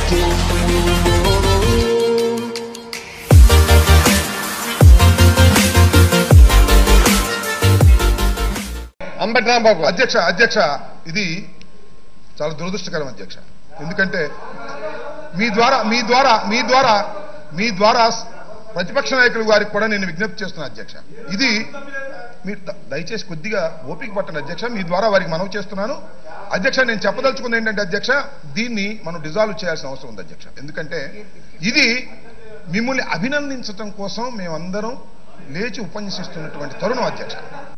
అంబటి రాంబాబు అధ్యక్ష అధ్యక్ష ఇది చాలా దురదృష్టకరం అధ్యక్ష ఎందుకంటే మీ ద్వారా మీ ద్వారా మీ ద్వారా మీ ద్వారా ప్రతిపక్ష నాయకులు వారికి కూడా నేను విజ్ఞప్తి చేస్తున్నా అధ్యక్ష ఇది మీరు ద- దయచేసి కొద్దిగా ఓపిక పట్టండి అధ్యక్ష మీ ద్వారా వారికి మనవి చేస్తున్నాను అధ్యక్ష నేను చెప్పదలుచుకుంది ఏంటంటే అధ్యక్ష దీన్ని మనం డిజాల్వ్ చేయాల్సిన అవసరం ఉంది అధ్యక్ష ఎందుకంటే ఇది మిమ్మల్ని అభినందించడం కోసం మేమందరం లేచి ఉపన్యసిస్తున్నటువంటి తరుణం అధ్యక్ష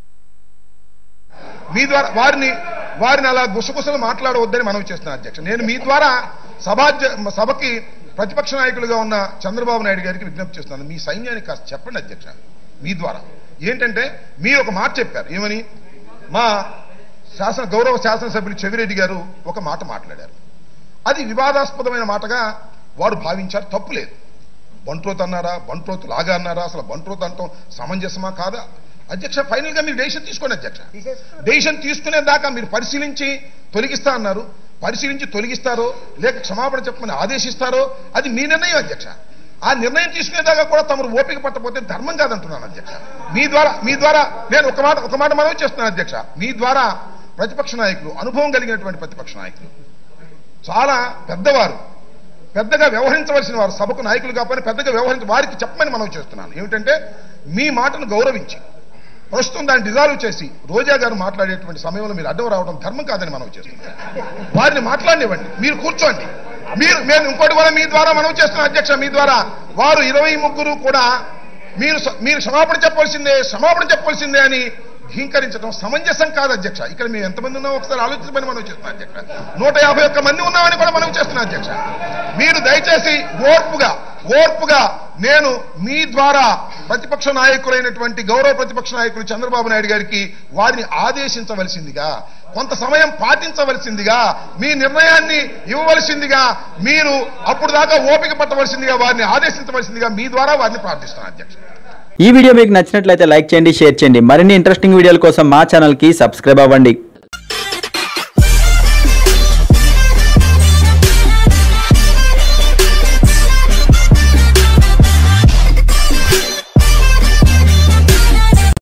మీ ద్వారా వారిని వారిని అలా గుసగుసలు మాట్లాడవద్దని మనవి చేస్తున్నాను అధ్యక్ష నేను మీ ద్వారా సభాధ్య సభకి ప్రతిపక్ష నాయకులుగా ఉన్న చంద్రబాబు నాయుడు గారికి విజ్ఞప్తి చేస్తున్నాను మీ సైన్యానికి కాస్త చెప్పండి అధ్యక్ష మీ ద్వారా ఏంటంటే మీరు ఒక మాట చెప్పారు ఏమని మా శాసన గౌరవ శాసనసభ్యులు చెవిరెడ్డి గారు ఒక మాట మాట్లాడారు అది వివాదాస్పదమైన మాటగా వారు భావించారు తప్పు లేదు బంట్రోత్ అన్నారా బంట్రోత్ లాగా అన్నారా అసలు బంట్రోత్ అంటాం సమంజసమా కాదా అధ్యక్ష ఫైనల్ గా మీరు డెసిషన్ తీసుకోండి అధ్యక్ష డెసిషన్ తీసుకునే దాకా మీరు పరిశీలించి తొలగిస్తా అన్నారు పరిశీలించి తొలగిస్తారో లేక క్షమాపణ చెప్పమని ఆదేశిస్తారో అది మీ నిర్ణయం అధ్యక్ష ఆ నిర్ణయం తీసుకునేదాకా కూడా తమరు ఓపిక పట్టకపోతే ధర్మం కాదంటున్నాను అధ్యక్ష మీ ద్వారా మీ ద్వారా నేను ఒక మాట ఒక మాట మనవి చేస్తున్నాను అధ్యక్ష మీ ద్వారా ప్రతిపక్ష నాయకులు అనుభవం కలిగినటువంటి ప్రతిపక్ష నాయకులు చాలా పెద్దవారు పెద్దగా వ్యవహరించవలసిన వారు సభకు నాయకులు కాకపోయినా పెద్దగా వ్యవహరించ వారికి చెప్పమని మనం చేస్తున్నాను ఏమిటంటే మీ మాటను గౌరవించి ప్రస్తుతం దాన్ని డిజాల్వ్ చేసి రోజా గారు మాట్లాడేటువంటి సమయంలో మీరు అడ్డం రావడం ధర్మం కాదని మనం చేస్తున్నాం వారిని మాట్లాడనివ్వండి మీరు కూర్చోండి మీరు నేను ఇంకోటి కూడా మీ ద్వారా మనం చేస్తున్న అధ్యక్ష మీ ద్వారా వారు ఇరవై ముగ్గురు కూడా మీరు స- మీరు క్షమాపణ చెప్పవలసిందే క్షమాపణ చెప్పవలసిందే అని ధీంకరించడం సమంజసం కాదు అధ్యక్ష ఇక్కడ మేము ఎంతమంది ఉన్నామో ఒకసారి ఆలోచించమని మనం చేస్తున్నాం అధ్యక్ష నూట యాభై ఒక్క మంది ఉన్నామని కూడా మనం చేస్తున్నాం అధ్యక్ష మీరు దయచేసి ఓర్పుగా ఓర్పుగా నేను మీ ద్వారా ప్రతిపక్ష నాయకులైనటువంటి గౌరవ ప్రతిపక్ష నాయకులు చంద్రబాబు నాయుడు గారికి వారిని ఆదేశించవలసిందిగా కొంత సమయం పాటించవలసిందిగా మీ నిర్ణయాన్ని ఇవ్వవలసిందిగా మీరు అప్పుడు దాకా ఓపిక పట్టవలసిందిగా వారిని ఆదేశించవలసిందిగా మీ ద్వారా వారిని ప్రార్థిస్తున్నాను అధ్యక్ష ఈ వీడియో మీకు నచ్చినట్లయితే లైక్ చేయండి షేర్ చేయండి మరిన్ని ఇంట్రెస్టింగ్ వీడియోల కోసం మా ఛానల్కి సబ్స్క్రైబ్ అవ్వండి